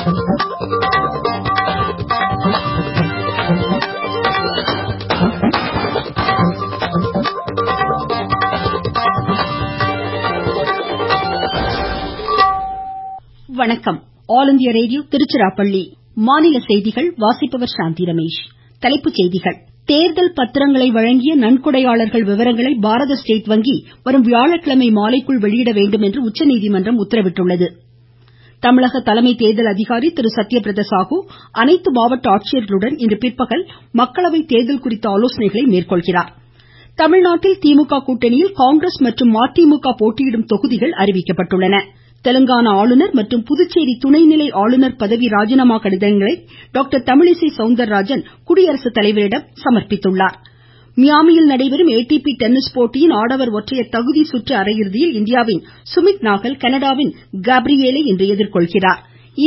வணக்கம் all India radio Tiruchirappalli மாநில செய்திகள் வாசிப்பவர் சாந்தி ரமேஷ் தலைப்புச் செய்திகள் தேர்தல் பத்திரங்களை வழங்கிய நன்கொடையாளர்கள் விவரங்களை பாரத ஸ்டேட் வங்கி வரும் வியாழக்கிழமை மாலைக்குள் வெளியிட வேண்டும் என்று உச்சநீதிமன்றம் உத்தரவிட்டுள்ளது தமிழக தலைமை தேர்தல் அதிகாரி திரு சத்யபிரத சாகு அனைத்து மாவட்ட ஆட்சியர்களுடன் இன்று பிற்பகல் மக்களவை தேர்தல் குறித்த ஆலோசனைகளை மேற்கொள்கிறார் தமிழ்நாட்டில் திமுக கூட்டணியில் காங்கிரஸ் மற்றும் மதிமுக போட்டியிடும் தொகுதிகள் அறிவிக்கப்பட்டுள்ளன தெலுங்கானா ஆளுநர் மற்றும் புதுச்சேரி துணைநிலை ஆளுநர் பதவி ராஜினாமா கடிதங்களை டாக்டர் தமிழிசை சவுந்தரராஜன் குடியரசு தலைவரிடம் சமர்ப்பித்துள்ளார் மியாமியில் நடைபெறும் ஏடிபி டென்னிஸ் போட்டியின் ஆடவர் ஒற்றையர் தகுதி சுற்று அரையிறுதியில் இந்தியாவின் சுமித் நாகல் கனடாவின் கேப்ரியேலை இன்று எதிர்கொள்கிறார்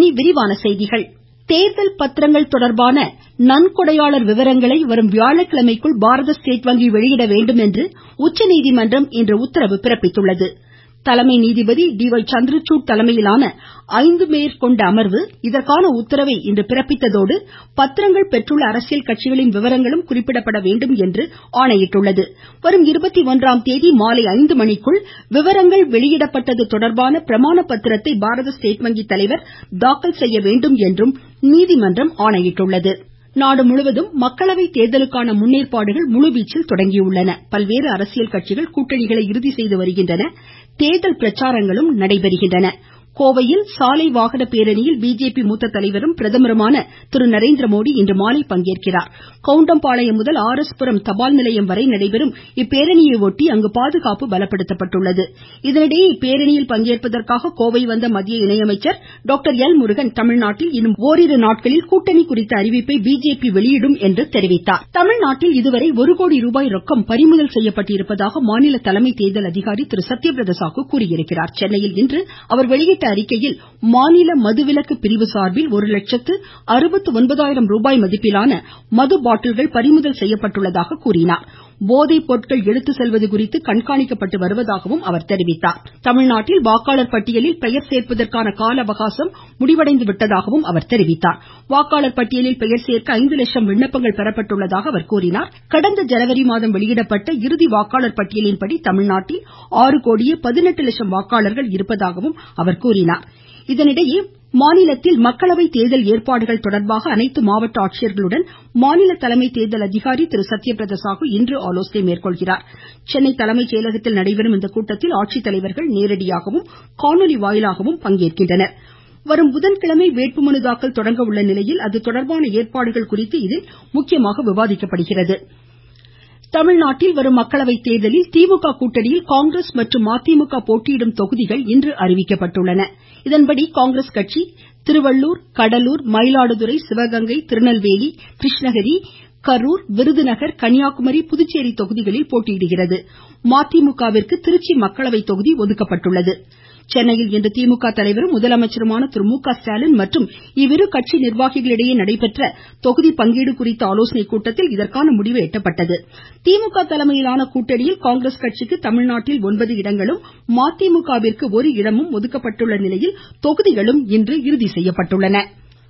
தேர்தல் பத்திரங்கள் தொடர்பான நன்கொடையாளர் விவரங்களை வரும் வியாழக்கிழமைக்குள் பாரத ஸ்டேட் வங்கி வெளியிட வேண்டும் என்று உச்சநீதிமன்றம் இன்று உத்தரவு பிறப்பித்துள்ளது தலைமை நீதிபதி டி ஒய் சந்திரசூட் தலைமையிலான ஐந்து பேர் கொண்ட அமர்வு இதற்கான உத்தரவை இன்று பிறப்பித்ததோடு பத்திரங்கள் பெற்றுள்ள அரசியல் கட்சிகளின் விவரங்களும் குறிப்பிடப்பட வேண்டும் என்று ஆணையிட்டுள்ளது வரும் இருபத்தொன்றாம் தேதி மாலை ஐந்து மணிக்குள் விவரங்கள் வெளியிடப்பட்டது தொடர்பான பிரமாண பத்திரத்தை பாரத ஸ்டேட் வங்கி தலைவர் தாக்கல் செய்ய வேண்டும் என்றும் நீதிமன்றம் ஆணையிட்டுள்ளது நாடு முழுவதும் மக்களவை தேர்தலுக்கான முன்னேற்பாடுகள் முழுவீச்சில் தொடங்கியுள்ளன பல்வேறு அரசியல் கட்சிகள் கூட்டணிகளை இறுதி செய்து வருகின்றன தேர்தல் பிரச்சாரங்களும் நடைபெறுகின்றன கோவையில் சாலை வாகன பேரணியில் பிஜேபி மூத்த தலைவரும் பிரதமருமான திரு நரேந்திரமோடி இன்று மாலை பங்கேற்கிறார் கவுண்டம்பாளையம் முதல் ஆர் எஸ் புரம் தபால் நிலையம் வரை நடைபெறும் இப்பேரணியை ஒட்டி அங்கு பாதுகாப்பு பலப்படுத்தப்பட்டுள்ளது இதனிடையே இப்பேரணியில் பங்கேற்பதற்காக கோவை வந்த மத்திய இணையமைச்சர் டாக்டர் எல் முருகன் தமிழ்நாட்டில் இன்னும் ஓரிரு நாட்களில் கூட்டணி குறித்த அறிவிப்பை பிஜேபி வெளியிடும் என்று தெரிவித்தார் தமிழ்நாட்டில் இதுவரை ஒரு கோடி ரூபாய் ரொக்கம் பறிமுதல் செய்யப்பட்டிருப்பதாக மாநில தலைமை தேர்தல் அதிகாரி திரு சத்யபிரத சாகு கூறியிருக்கிறார் சென்னையில் இன்று அவர் வெளியிட்ட அறிக்கையில் மாநில மதுவிலக்கு பிரிவு சார்பில் ஒரு லட்சத்து அறுபத்து ஒன்பதாயிரம் ரூபாய் மதிப்பிலான மது பாட்டில்கள் பறிமுதல் செய்யப்பட்டுள்ளதாக கூறினார் போதைப் பொருட்கள் எடுத்து செல்வது குறித்து கண்காணிக்கப்பட்டு வருவதாகவும் அவர் தெரிவித்தார் தமிழ்நாட்டில் வாக்காளர் பட்டியலில் பெயர் சேர்ப்பதற்கான கால அவகாசம் முடிவடைந்து விட்டதாகவும் அவர் தெரிவித்தார் வாக்காளர் பட்டியலில் பெயர் சேர்க்க ஐந்து லட்சம் விண்ணப்பங்கள் பெறப்பட்டுள்ளதாக அவர் கூறினார் கடந்த ஜனவரி மாதம் வெளியிடப்பட்ட இறுதி வாக்காளர் பட்டியலின்படி தமிழ்நாட்டில் ஆறு கோடியே பதினெட்டு லட்சம் வாக்காளர்கள் இருப்பதாகவும் அவர் கூறினார் இதனிடையே மாநிலத்தில் மக்களவை தேர்தல் ஏற்பாடுகள் தொடர்பாக அனைத்து மாவட்ட ஆட்சியர்களுடன் மாநில தலைமை தேர்தல் அதிகாரி திரு சத்யபிரத சாகு இன்று ஆலோசனை மேற்கொள்கிறார் சென்னை தலைமை செயலகத்தில் நடைபெறும் இக்கூட்டத்தில் ஆட்சித்தலைவர்கள் நேரடியாகவும் காணொலி வாயிலாகவும் பங்கேற்கின்றனர் வரும் புதன்கிழமை வேட்புமனு தாக்கல் தொடங்க உள்ள நிலையில் அது தொடர்பான ஏற்பாடுகள் குறித்து இதில் முக்கியமாக விவாதிக்கப்படுகிறது தமிழ்நாட்டில் வரும் மக்களவை தேர்தலில் திமுக கூட்டணியில் காங்கிரஸ் மற்றும் மதிமுக போட்டியிடும் தொகுதிகள் இன்று அறிவிக்கப்பட்டுள்ளன இதன்படி காங்கிரஸ் கட்சி திருவள்ளூர் கடலூர் மயிலாடுதுறை சிவகங்கை திருநெல்வேலி கிருஷ்ணகிரி கரூர் விருதுநகர் கன்னியாகுமரி புதுச்சேரி தொகுதிகளில் போட்டியிடுகிறது மதிமுகவிற்கு திருச்சி மக்களவை தொகுதி ஒதுக்கப்பட்டுள்ளது சென்னையில் இன்று திமுக தலைவரும் முதலமைச்சருமான திரு மு க ஸ்டாலின் மற்றும் இவ்விரு கட்சி நிர்வாகிகளிடையே நடைபெற்ற தொகுதி பங்கீடு குறித்த ஆலோசனைக் கூட்டத்தில் இதற்கான முடிவு எட்டப்பட்டது திமுக தலைமையிலான கூட்டணியில் காங்கிரஸ் கட்சிக்கு தமிழ்நாட்டில் ஒன்பது இடங்களும் மதிமுகவிற்கு ஒரு இடமும் ஒதுக்கப்பட்டுள்ள நிலையில் தொகுதிகளும் இன்று இறுதி செய்யப்பட்டுள்ளன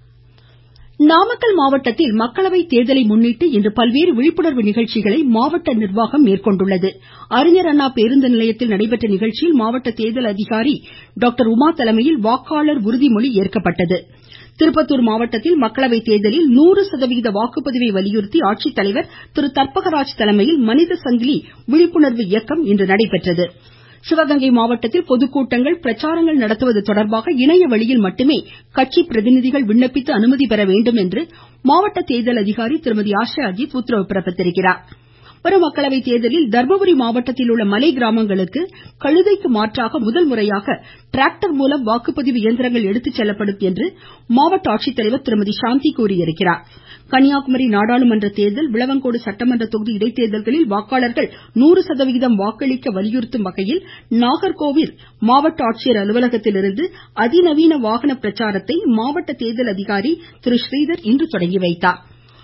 நாமக்கல் மாவட்டத்தில் மக்களவை தேர்தலை முன்னிட்டு இன்று பல்வேறு விழிப்புணர்வு நிகழ்ச்சிகளை மாவட்ட நிர்வாகம் மேற்கொண்டுள்ளது அறிஞர் அண்ணா பேருந்து நிலையத்தில் நடைபெற்ற நிகழ்ச்சியில் மாவட்ட தேர்தல் அதிகாரி டாக்டர் உமா தலைமையில் வாக்காளர் உறுதிமொழி ஏற்கப்பட்டது திருப்பத்தூர் மாவட்டத்தில் மக்களவை தேர்தலில் நூறு சதவிகித வாக்குப்பதிவை வலியுறுத்தி ஆட்சித்தலைவர் திரு தர்பகராஜ் தலைமையில் மனித சங்கிலி விழிப்புணர்வு இயக்கம் இன்று நடைபெற்றது சிவகங்கை மாவட்டத்தில் பொதுக்கூட்டங்கள் பிரச்சாரங்கள் நடத்துவது தொடர்பாக இணைய வழியில் மட்டுமே கட்சி பிரதிநிதிகள் விண்ணப்பித்து அனுமதி பெற வேண்டும் என்று மாவட்ட தேர்தல் அதிகாரி திருமதி ஆஷா அஜித் உத்தரவு பிறப்பித்திருக்கிறார் வரும் மக்களவை தேர்தலில் தர்மபுரி மாவட்டத்தில் உள்ள மலை கிராமங்களுக்கு கழுதைக்கு மாற்றாக முதல் முறையாக டிராக்டர் மூலம் வாக்குப்பதிவு இயந்திரங்கள் எடுத்துச் செல்லப்படும் என்று மாவட்ட ஆட்சித்தலைவர் திருமதி சாந்தி கூறியிருக்கிறார் கன்னியாகுமரி நாடாளுமன்ற தேர்தல் விளவங்கோடு சட்டமன்ற தொகுதி இடைத்தேர்தல்களில் வாக்காளர்கள் நூறு சதவிகிதம் வாக்களிக்க வலியுறுத்தும் வகையில் நாகர்கோவில் மாவட்ட ஆட்சியர் அலுவலகத்திலிருந்து அதிநவீன வாகன பிரச்சாரத்தை மாவட்ட தேர்தல் அதிகாரி திரு ஸ்ரீதர் இன்று தொடங்கி வைத்தார்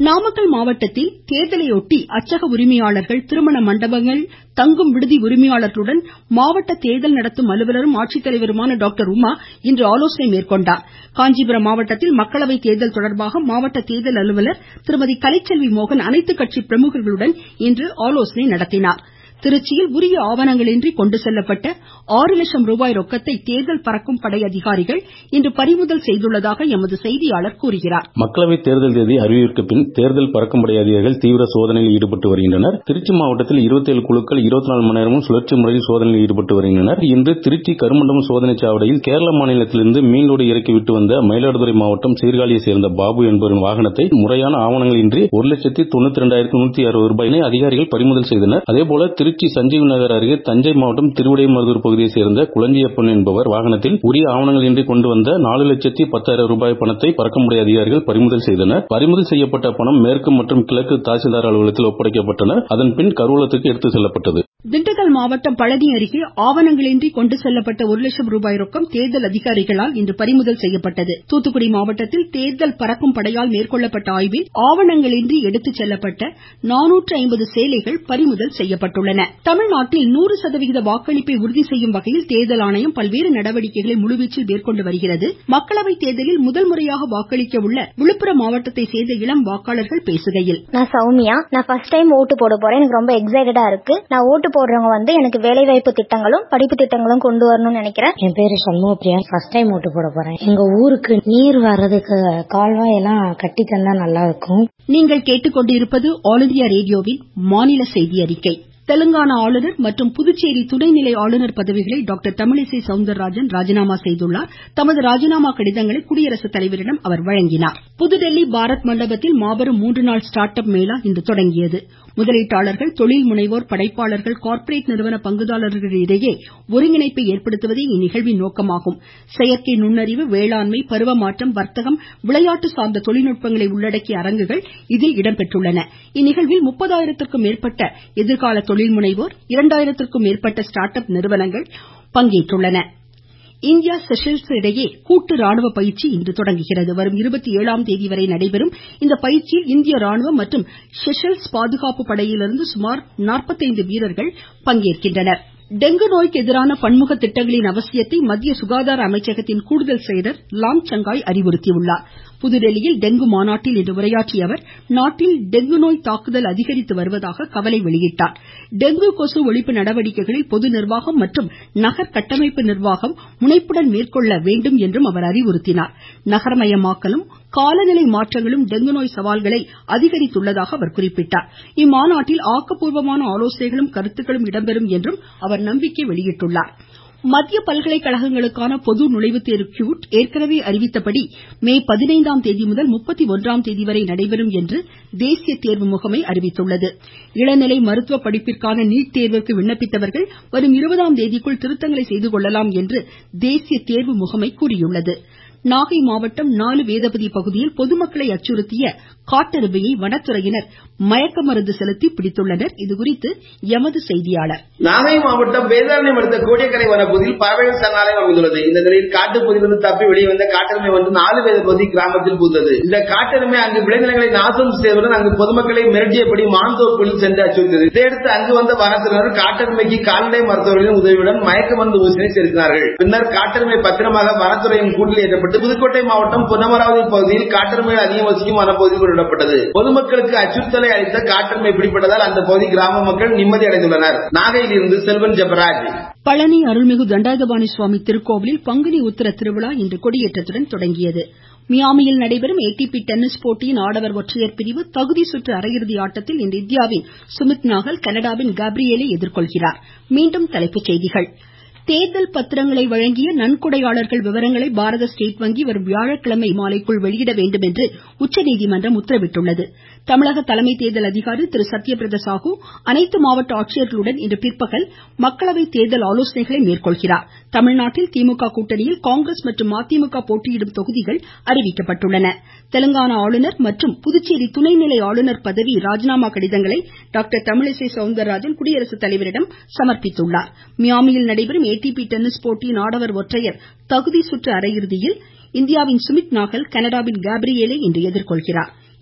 நாமக்கல் மாவட்டத்தில் தேர்தலையொட்டி அச்சக உரிமையாளர்கள் திருமண மண்டபங்கள் தங்கும் விடுதி உரிமையாளர்களுடன் மாவட்ட தேர்தல் நடத்தும் அலுவலரும் ஆட்சித்தலைவருமான டாக்டர் உமா இன்று ஆலோசனை மேற்கொண்டார் காஞ்சிபுரம் மாவட்டத்தில் மக்களவை தேர்தல் தொடர்பாக மாவட்ட தேர்தல் அலுவலர் திருமதி கலைச்செல்வி மோகன் அனைத்து கட்சி பிரமுகர்களுடன் இன்று ஆலோசனை நடத்தினார் திருச்சியில் உரிய ஆவணங்களின்றி கொண்டு செல்லப்பட்ட ஆறு லட்சம் ரூபாய் ரொக்கத்தை தேர்தல் பறக்கும் படை அதிகாரிகள் இன்று பறிமுதல் செய்துள்ளதாக எமது செய்தியாளர் கூறுகிறார் மக்களவை தேர்தல் தேதி அறிவிப்பிற்கு பின் தேர்தல் பறக்கும் படை அதிகாரிகள் தீவிர சோதனையில் ஈடுபட்டு வருகின்றனர் திருச்சி மாவட்டத்தில் இருபத்தி ஏழு குழுக்கள் இருபத்தி நாலு மணி நேரமும் சுழற்சி முறையில் சோதனையில் ஈடுபட்டு வருகின்றனர் இன்று திருச்சி கருமண்டபம் சோதனை சாவடியில் கேரள மாநிலத்திலிருந்து மீன்லோடு இறக்கிவிட்டு வந்த மயிலாடுதுறை மாவட்டம் சீர்காழியை சேர்ந்த பாபு என்பவரின் வாகனத்தை முறையான ஆவணங்களின்றி ஒரு லட்சத்தி தொண்ணூத்தி இரண்டாயிரத்தி நூத்தி அறுபது ரூபாயினை அதிகாரிகள் பறிமுதல் செய்தனர் அதேபோல திருச்சி சஞ்சீவ் நகர் அருகே தஞ்சை மாவட்டம் திருவிடைமருதூர் பகுதியைச் சேர்ந்த குளஞ்சியப்பன் என்பவர் வாகனத்தில் உரிய ஆவணங்களின்றி கொண்டு வந்த நாலு லட்சத்தி பத்தாயிரம் ரூபாய் பணத்தை பறக்கமுறை அதிகாரிகள் பறிமுதல் செய்தனர் பறிமுதல் செய்யப்பட்ட பணம் மேற்கு மற்றும் கிழக்கு தாசில்தார் அலுவலகத்தில் ஒப்படைக்கப்பட்டனர் அதன் பின் கருவூலத்துக்கு எடுத்துச் செல்லப்பட்டது திண்டுக்கல் மாவட்டம் பழனி அருகே ஆவணங்களின்றி கொண்டு செல்லப்பட்ட ஒரு லட்சம் ரூபாய் ரொக்கம் தேர்தல் அதிகாரிகளால் இன்று பறிமுதல் செய்யப்பட்டது தூத்துக்குடி மாவட்டத்தில் தேர்தல் பறக்கும் படையால் மேற்கொள்ளப்பட்ட ஆய்வில் ஆவணங்களின்றி எடுத்துச் செல்லப்பட்ட நானூற்று ஐம்பது சேலைகள் பறிமுதல் செய்யப்பட்டுள்ளன தமிழ்நாட்டில் நூறு சதவிகித வாக்களிப்பை உறுதி செய்யும் வகையில் தேர்தல் ஆணையம் பல்வேறு நடவடிக்கைகளை முழுவீச்சில் மேற்கொண்டு வருகிறது மக்களவை தேர்தலில் முதல் முறையாக வாக்களிக்க உள்ள விழுப்புரம் மாவட்டத்தை சேர்ந்த இளம் வாக்காளர்கள் பேசுகையில் நான் சௌமியா நான் ஃபர்ஸ்ட் டைம் ஓட்டு போட போறேன் எனக்கு ரொம்ப எக்ஸைட்டடா இருக்கு நான் ஓட்டு போடுறவங்க வந்து எனக்கு வேலை வாய்ப்பு திட்டங்களும் படிப்பு திட்டங்களும் கொண்டு வரணும்னு நினைக்கிறேன் என் பேரு சண்முகப்பிரியா ஃபர்ஸ்ட் டைம் ஓட்டு போட போறேன் எங்க ஊருக்கு நீர் வர்றதுக்கு கால்வாய் எல்லாம் கட்டி தந்தா நல்லா இருக்கும் நீங்கள் கேட்டுக்கொண்டிருப்பது ஆல் இந்தியா ரேடியோவின் மாநில செய்தி அறிக்கை தெலுங்கானா ஆளுநர் மற்றும் புதுச்சேரி துணைநிலை ஆளுநர் பதவிகளை டாக்டர் தமிழிசை சவுந்தரராஜன் ராஜினாமா செய்துள்ளார் தமது ராஜினாமா கடிதங்களை குடியரசுத் தலைவரிடம் அவர் வழங்கினார் புதுதில்லி பாரத் மண்டபத்தில் மாபெரும் மூன்று நாள் ஸ்டார்ட் அப் மேளா இன்று தொடங்கியது முதலீட்டாளர்கள் தொழில் முனைவோர் படைப்பாளர்கள் கார்ப்பரேட் நிறுவன பங்குதாரர்களிடையே ஒருங்கிணைப்பை ஏற்படுத்துவதே இந்நிகழ்வின் நோக்கமாகும் செயற்கை நுண்ணறிவு வேளாண்மை பருவமாற்றம் வர்த்தகம் விளையாட்டு சார்ந்த தொழில்நுட்பங்களை உள்ளடக்கிய அரங்குகள் இதில் இடம்பெற்றுள்ளன இந்நிகழ்வில் முப்பதாயிரத்திற்கும் மேற்பட்ட எதிர்கால தொழில் முனைவோர் இரண்டாயிரத்திற்கும் மேற்பட்ட ஸ்டார்ட் அப் நிறுவனங்கள் பங்கேற்றுள்ளன இந்தியா செஷல்ஸ் இடையே கூட்டு ராணுவ பயிற்சி இன்று தொடங்குகிறது வரும் இருபத்தி ஏழாம் தேதி வரை நடைபெறும் இந்த பயிற்சியில் இந்திய ராணுவம் மற்றும் செஷல்ஸ் பாதுகாப்பு படையிலிருந்து சுமார் நாற்பத்தைந்து வீரர்கள் பங்கேற்கின்றனர் டெங்கு நோய்க்கு எதிரான பன்முக திட்டங்களின் அவசியத்தை மத்திய சுகாதார அமைச்சகத்தின் கூடுதல் செயலர் லாம் சங்காய் அறிவுறுத்தியுள்ளார் புதுதில்லியில் டெங்கு மாநாட்டில் இன்று உரையாற்றிய அவர் நாட்டில் டெங்கு நோய் தாக்குதல் அதிகரித்து வருவதாக கவலை வெளியிட்டார் டெங்கு கொசு ஒழிப்பு நடவடிக்கைகளில் பொது நிர்வாகம் மற்றும் நகர் கட்டமைப்பு நிர்வாகம் முனைப்புடன் மேற்கொள்ள வேண்டும் என்றும் அவர் அறிவுறுத்தினார் நகரமயமாக்கலும் காலநிலை மாற்றங்களும் டெங்கு நோய் சவால்களை அதிகரித்துள்ளதாக அவர் குறிப்பிட்டார் இம்மாநாட்டில் ஆக்கப்பூர்வமான ஆலோசனைகளும் கருத்துக்களும் இடம்பெறும் என்றும் அவர் நம்பிக்கை வெளியிட்டுள்ளார் மத்திய பல்கலைக்கழகங்களுக்கான பொது நுழைவுத் தேர்வு கியூட் ஏற்கனவே அறிவித்தபடி மே பதினைந்தாம் தேதி முதல் முப்பத்தி ஒன்றாம் தேதி வரை நடைபெறும் என்று தேசிய தேர்வு முகமை அறிவித்துள்ளது இளநிலை மருத்துவ படிப்பிற்கான நீட் தேர்விற்கு விண்ணப்பித்தவர்கள் வரும் இருபதாம் தேதிக்குள் திருத்தங்களை செய்து கொள்ளலாம் என்று தேசிய தேர்வு முகமை கூறியுள்ளது நாகை மாவட்டம் நாலு வேதபதி பகுதியில் பொதுமக்களை அச்சுறுத்திய காட்டெருமையை வனத்துறையினர் மயக்க மருந்து செலுத்தி பிடித்துள்ளனர் இதுகுறித்து எமது செய்தியாளர் நாகை மாவட்டம் வேதாரண்யம் அடுத்த கோடியக்கரை வனப்பகுதியில் பறவைகள் சரணாலயம் அமைந்துள்ளது இந்த நிலையில் காட்டுப்பகுதியிலிருந்து தப்பி வெளியே வந்த காட்டெருமை வந்து நாலு வேதபதி கிராமத்தில் புகுந்தது இந்த காட்டெருமை அங்கு விளைநிலங்களை நாசம் செய்வதுடன் அங்கு பொதுமக்களை மிரட்டியபடி மாந்தோப்புகளில் சென்று அச்சுறுத்தது இதையடுத்து அங்கு வந்த வனத்தினர் காட்டெருமைக்கு கால்நடை மருத்துவர்களின் உதவியுடன் மயக்க மருந்து ஊசினை செலுத்தினார்கள் பின்னர் காட்டெருமை பத்திரமாக வனத்துறையின் கூட்டில் ஏற்றப்பட்டு புதுக்கோட்டை மாவட்டம் பொன்னமராவதி பகுதியில் காட்டெருமைகள் அதிகம் வசிக்கும் வனப்பகுதியில் கொண்டுவிடப்பட்டது பொதுமக்களுக்கு அச்சுறுத்தலை அளித்த காட்டெருமை பிடிப்பட்டதால் அந்த பகுதி கிராம மக்கள் நிம்மதி அடைந்துள்ளனர் நாகையில் இருந்து செல்வன் ஜெபராஜ் பழனி அருள்மிகு தண்டாயுதபாணி சுவாமி திருக்கோவிலில் பங்குனி உத்திர திருவிழா இன்று கொடியேற்றத்துடன் தொடங்கியது மியாமியில் நடைபெறும் ஏடிபி டென்னிஸ் போட்டியின் ஆடவர் ஒற்றையர் பிரிவு தகுதி சுற்று அரையிறுதி ஆட்டத்தில் இன்று இந்தியாவின் சுமித் நாகல் கனடாவின் கேப்ரியலை எதிர்கொள்கிறார் மீண்டும் தலைப்புச் செய்திகள் தேர்தல் பத்திரங்களை வழங்கிய நன்கொடையாளர்கள் விவரங்களை பாரத ஸ்டேட் வங்கி வரும் வியாழக்கிழமை மாலைக்குள் வெளியிட வேண்டும் என்று உச்சநீதிமன்றம் உத்தரவிட்டுள்ளது தமிழக தலைமை தேர்தல் அதிகாரி திரு சத்யபிரத சாகு அனைத்து மாவட்ட ஆட்சியர்களுடன் இன்று பிற்பகல் மக்களவை தேர்தல் ஆலோசனைகளை மேற்கொள்கிறார் தமிழ்நாட்டில் திமுக கூட்டணியில் காங்கிரஸ் மற்றும் மதிமுக போட்டியிடும் தொகுதிகள் அறிவிக்கப்பட்டுள்ளன தெலுங்கானா ஆளுநர் மற்றும் புதுச்சேரி துணைநிலை ஆளுநர் பதவி ராஜினாமா கடிதங்களை டாக்டர் தமிழிசை சவுந்தரராஜன் குடியரசுத் தலைவரிடம் சமர்ப்பித்துள்ளார் மியாமியில் நடைபெறும் ஏடிபி டென்னிஸ் போட்டியின் ஆடவர் ஒற்றையர் தகுதி சுற்று அரையிறுதியில் இந்தியாவின் சுமித் நாகல் கனடாவின் கேப்ரியலை இன்று எதிர்கொள்கிறார்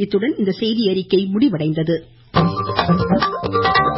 இத்துடன் இந்த செய்தி அறிக்கை முடிவடைந்தது